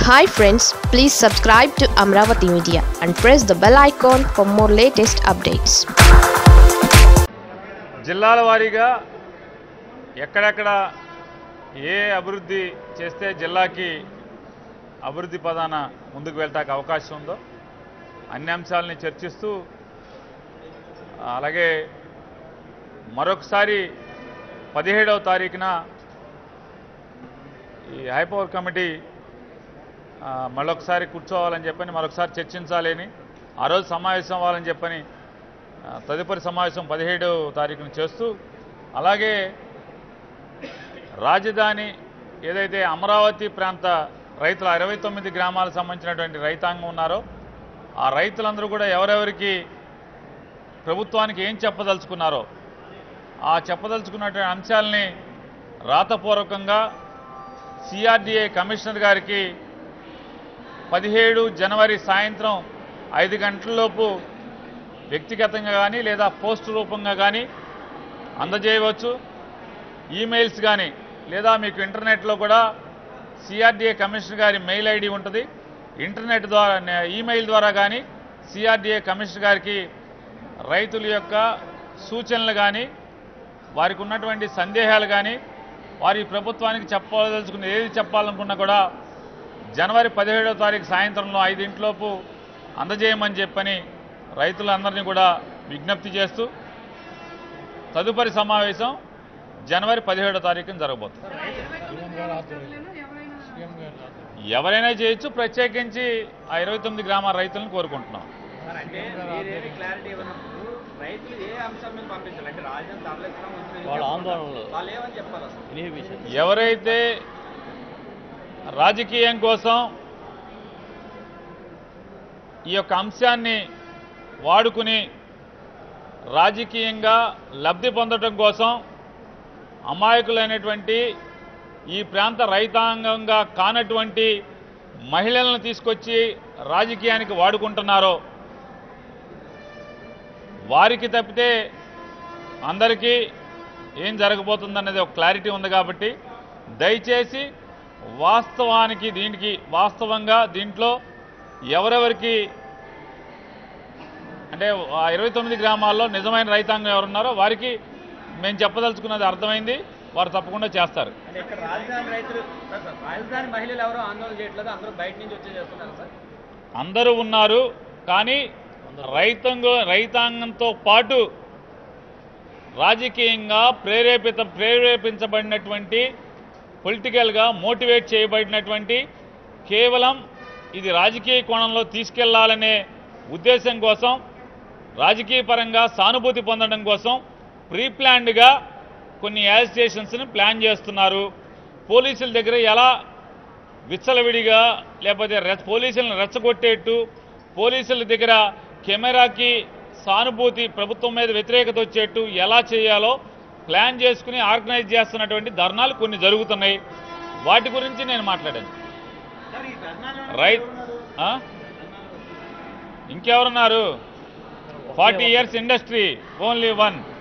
Hi friends please subscribe to Amaravati media and press the bell icon for more latest updates జిల్లాల వారీగా ఎక్కడెక్కడ ఏ అభివృద్ధి చేస్తే జిల్లాకి అభివృద్ధి పదాన ముందుకు వెళ్ళటానికి అవకాశం ఉందో అన్ని అంశాలని చర్చిస్తూ అలాగే మరొకసారి పదిహేడవ తారీఖున ఈ హైపవర్ కమిటీ ఆ, మళ్ళొకసారి కూర్చోవాలని చెప్పని మరొకసారి చర్చించాలని ఆ రోజు సమావేశం అవ్వాలని చెప్పని ఆ, తదుపరి సమావేశం పదిహేడవ తారీఖున చేస్తూ అలాగే రాజధాని ఏదైతే అమరావతి ప్రాంత రైతుల ఇరవై తొమ్మిది గ్రామాలకు సంబంధించినటువంటి రైతాంగం ఉన్నారో ఆ రైతులందరూ కూడా ఎవరెవరికి ప్రభుత్వానికి ఏం చెప్పదలుచుకున్నారో ఆ చెప్పదలుచుకున్నటువంటి అంశాలని రాతపూర్వకంగా సిఆర్డీఏ కమిషనర్ గారికి పదిహేడు జనవరి సాయంత్రం ఐదు గంటలలోపు వ్యక్తిగతంగా కానీ లేదా పోస్ట్ రూపంగా కానీ అందజేయవచ్చు ఈమెయిల్స్ కానీ లేదా మీకు ఇంటర్నెట్లో కూడా సిఆర్డీఏ కమిషనర్ గారి మెయిల్ ఐడి ఉంటుంది ఇంటర్నెట్ ద్వారా ఈమెయిల్ ద్వారా కానీ సిఆర్డీఏ కమిషనర్ గారికి రైతుల యొక్క సూచనలు కానీ వారికి ఉన్నటువంటి సందేహాలు కానీ వారి ప్రభుత్వానికి చెప్పదలుచుకున్న ఏది చెప్పాలనుకున్నా కూడా జనవరి పదిహేడవ తారీఖు సాయంత్రంలో ఐదింట్లోపు అందజేయమని చెప్పని రైతులందరినీ కూడా విజ్ఞప్తి చేస్తూ తదుపరి సమావేశం జనవరి పదిహేడో తారీఖున జరగబోతుంది ఎవరైనా చేయొచ్చు ప్రత్యేకించి ఆ ఇరవై తొమ్మిది గ్రామాల రైతులను కోరుకుంటున్నాం సార్, అంటే మీరేమి క్లారిటీ ఇవ్వనప్పుడు రైతులు ఏ అంశం మీద పంపించాలి అంటే రాజధాని తరలించడం ఉంచడం వాళ్ళ చెప్పాలి. ఆందోళనలు. వాళ్ళు ఏమని చెప్పాలి అసలు ఇన్హిబిషన్ ఎవరైతే రాజకీయం కోసం ఈ యొక్క అంశాన్ని వాడుకుని రాజకీయంగా లబ్ధి పొందడం కోసం అమాయకులైనటువంటి ఈ ప్రాంత రైతాంగంగా కానటువంటి మహిళలను తీసుకొచ్చి రాజకీయానికి వాడుకుంటున్నారో వారికి తప్పితే అందరికీ ఏం జరగబోతుందనేది ఒక క్లారిటీ ఉంది కాబట్టి దయచేసి వాస్తవానికి దీనికి వాస్తవంగా దీంట్లో ఎవరెవరికి అంటే ఆ ఇరవై తొమ్మిది గ్రామాల్లో నిజమైన రైతాంగం ఎవరున్నారో వారికి మేము చెప్పదలుచుకున్నది అర్థమైంది వారు తప్పకుండా చేస్తారు అంటే ఇక్కడ రాజధాని రైతులు సార్, సార్, రాజధాని మహిళలు ఎవరో ఆందోళన చేయట్లేదు అందరూ బయట నుంచి వచ్చే చేస్తున్నారు సార్ అందరూ ఉన్నారు కానీ రైతాంగ రైతాంగంతో పాటు రాజకీయంగా ప్రేరేపిత ప్రేరేపించబడినటువంటి పొలిటికల్గా మోటివేట్ చేయబడినటువంటి కేవలం ఇది రాజకీయ కోణంలో తీసుకెళ్లాలనే ఉద్దేశం కోసం రాజకీయ పరంగా సానుభూతి పొందడం కోసం ప్రీ ప్లాన్డ్గా కొన్ని యాజిటేషన్స్ని ప్లాన్ చేస్తున్నారు పోలీసుల దగ్గర ఎలా విచ్చలవిడిగా లేకపోతే రె- పోలీసులను రెచ్చగొట్టేట్టు పోలీసుల దగ్గర కెమెరాకి సానుభూతి ప్రభుత్వం మీద వ్యతిరేకత వచ్చేట్టు ఎలా చేయాలో ప్లాన్ చేసుకుని ఆర్గనైజ్ చేస్తున్నటువంటి ధర్నాలు కొన్ని జరుగుతున్నాయి వాటి గురించి నేను మాట్లాడాను సార్ ఈ ధర్నాలో రైట్ ఆ? ఇంకెవరున్నారు forty years industry only one